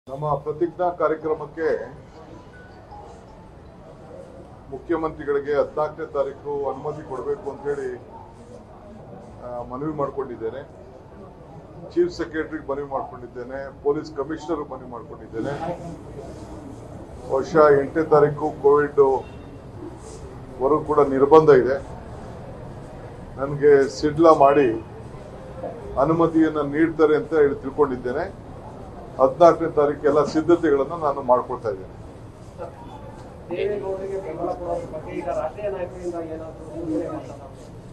ನಮ್ಮ ಪ್ರತಿಜ್ಞಾ ಕಾರ್ಯಕ್ರಮಕ್ಕೆ ಮುಖ್ಯಮಂತ್ರಿಗಳಿಗೆ ಹದಿನಾಲ್ಕನೇ ತಾರೀಕು ಅನುಮತಿ ಕೊಡಬೇಕು ಅಂತೇಳಿ ಆ, ಮನವಿ ಮಾಡಿಕೊಂಡಿದ್ದೇನೆ ಚೀಫ್ ಸೆಕ್ರೆಟರಿಗೆ ಮನವಿ ಮಾಡಿಕೊಂಡಿದ್ದೇನೆ ಪೊಲೀಸ್ ಕಮಿಷನರ್ ಮನವಿ ಮಾಡಿಕೊಂಡಿದ್ದೇನೆ ಬಹುಶಃ ಎಂಟನೇ ತಾರೀಕು ಕೋವಿಡ್ ವರೆಗೂ ಕೂಡ ನಿರ್ಬಂಧ ಇದೆ ನನಗೆ ಸಿಡ್ಲ ಮಾಡಿ ಅನುಮತಿಯನ್ನು ನೀಡ್ತಾರೆ ಅಂತ ಹೇಳಿ ತಿಳ್ಕೊಂಡಿದ್ದೇನೆ ಹದಿನಾಲ್ಕನೇ ತಾರೀಕು ಎಲ್ಲ ಸಿದ್ಧತೆಗಳನ್ನು ನಾನು ಮಾಡ್ಕೊಳ್ತಾ ಇದ್ದೇನೆ ದೇವೇಗೌಡರಿಗೆ ಬೆಂಬಲ ಕೊಡೋದ್ರ ಬಗ್ಗೆ ಈಗ ರಾಷ್ಟ್ರೀಯ ನಾಯಕರಿಂದ ಏನಾದರೂ ಸೂಚನೆ ಮಾಡ್ತಾರಾ?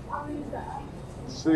ಸಿ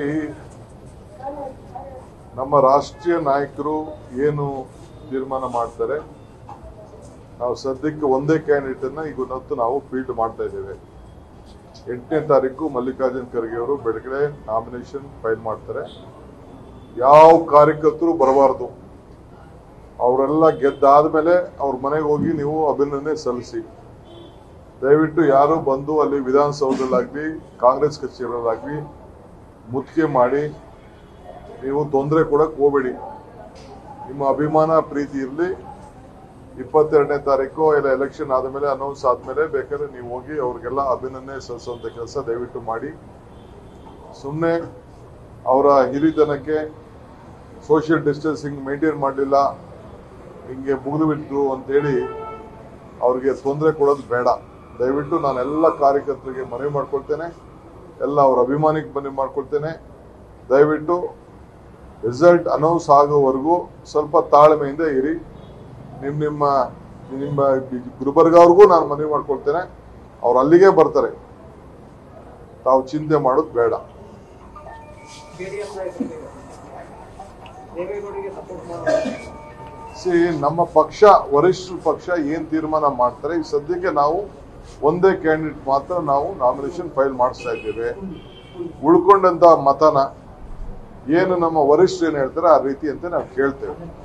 ನಮ್ಮ ರಾಷ್ಟ್ರೀಯ ನಾಯಕರು ಏನು ತೀರ್ಮಾನ ಮಾಡ್ತಾರೆ ನಾವು ಸದ್ಯಕ್ಕೆ ಒಂದೇ ಕ್ಯಾಂಡಿಡೇಟ್ ಅನ್ನ ಈಗ ಇವತ್ತು ನಾವು ಫೀಲ್ಡ್ ಮಾಡ್ತಾ ಇದ್ದೇವೆ ಎಂಟನೇ ತಾರೀಕು ಮಲ್ಲಿಕಾರ್ಜುನ್ ಖರ್ಗೆ ಅವರು ಬೆಳಗ್ಗೆ ನಾಮಿನೇಷನ್ ಫೈಲ್ ಮಾಡ್ತಾರೆ ಯಾವ ಕಾರ್ಯಕರ್ತರು ಬರಬಾರದು ಅವರೆಲ್ಲ ಗೆದ್ದಾದ್ಮೇಲೆ ಅವ್ರ ಮನೆಗೆ ಹೋಗಿ ನೀವು ಅಭಿನಂದನೆ ಸಲ್ಲಿಸಿ ದಯವಿಟ್ಟು ಯಾರು ಬಂದು ಅಲ್ಲಿ ವಿಧಾನಸೌಧದಲ್ಲಾಗ್ಲಿ ಕಾಂಗ್ರೆಸ್ ಕಚೇರಿಯಲ್ಲಾಗ್ಲಿ ಮುತ್ತಿಗೆ ಮಾಡಿ ನೀವು ತೊಂದರೆ ಕೊಡಕ್ ಹೋಗ್ಬೇಡಿ ನಿಮ್ಮ ಅಭಿಮಾನ ಪ್ರೀತಿ ಇರಲಿ ಇಪ್ಪತ್ತೆರಡನೇ ತಾರೀಕು ಇಲ್ಲ ಎಲೆಕ್ಷನ್ ಆದಮೇಲೆ ಅನೌನ್ಸ್ ಆದಮೇಲೆ ಬೇಕಾದ್ರೆ ನೀವು ಹೋಗಿ ಅವ್ರಿಗೆಲ್ಲ ಅಭಿನಂದನೆ ಸಲ್ಲಿಸುವಂತ ಕೆಲಸ ದಯವಿಟ್ಟು ಮಾಡಿ ಸುಮ್ಮನೆ ಅವರ ಹಿರಿತನಕ್ಕೆ ಸೋಷಿಯಲ್ ಡಿಸ್ಟೆನ್ಸಿಂಗ್ ಮೇಂಟೈನ್ ಮಾಡಲಿಲ್ಲ ಹಿಂಗೆ ಮುಗಿದು ಬಿಟ್ಟು ಅಂತೇಳಿ ಅವ್ರಿಗೆ ತೊಂದರೆ ಕೊಡೋದು ಬೇಡ ದಯವಿಟ್ಟು ನಾನು ಎಲ್ಲ ಕಾರ್ಯಕರ್ತರಿಗೆ ಮನವಿ ಮಾಡ್ಕೊಳ್ತೇನೆ ಎಲ್ಲ ಅವ್ರ ಅಭಿಮಾನಿಗೆ ಮನವಿ ಮಾಡ್ಕೊಳ್ತೇನೆ ದಯವಿಟ್ಟು ರಿಸಲ್ಟ್ ಅನೌನ್ಸ್ ಆಗೋವರೆಗೂ ಸ್ವಲ್ಪ ತಾಳ್ಮೆಯಿಂದ ಇರಿ ನಿಮ್ಮ ನಿಮ್ಮ ನಿಮ್ಮ ಗುಲ್ಬರ್ಗ ಅವ್ರಿಗೂ ನಾನು ಮನವಿ ಮಾಡ್ಕೊಳ್ತೇನೆ ಅವ್ರು ಅಲ್ಲಿಗೆ ಬರ್ತಾರೆ ತಾವು ಚಿಂತೆ ಮಾಡೋದು ಬೇಡ ಜೆಡಿಎಸ್ ನಾಯಕರಿಗೆ ದೇವೇಗೌಡರಿಗೆ ಸಪೋರ್ಟ್ ಮಾಡೋದು ಸಿ ನಮ್ಮ ಪಕ್ಷ ವರಿಷ್ಠ ಪಕ್ಷ ಏನ್ ತೀರ್ಮಾನ ಮಾಡ್ತಾರೆ ಈ ಸದ್ಯಕ್ಕೆ ನಾವು ಒಂದೇ ಕ್ಯಾಂಡಿಡೇಟ್ ಮಾತ್ರ ನಾವು ನಾಮಿನೇಷನ್ ಫೈಲ್ ಮಾಡಿಸ್ತಾ ಇದ್ದೇವೆ ಉಳ್ಕೊಂಡಂತ ಮತನ ಏನು ನಮ್ಮ ವರಿಷ್ಠರು ಏನ್ ಹೇಳ್ತಾರೆ ಆ ರೀತಿ ಅಂತ ನಾವು ಕೇಳ್ತೇವೆ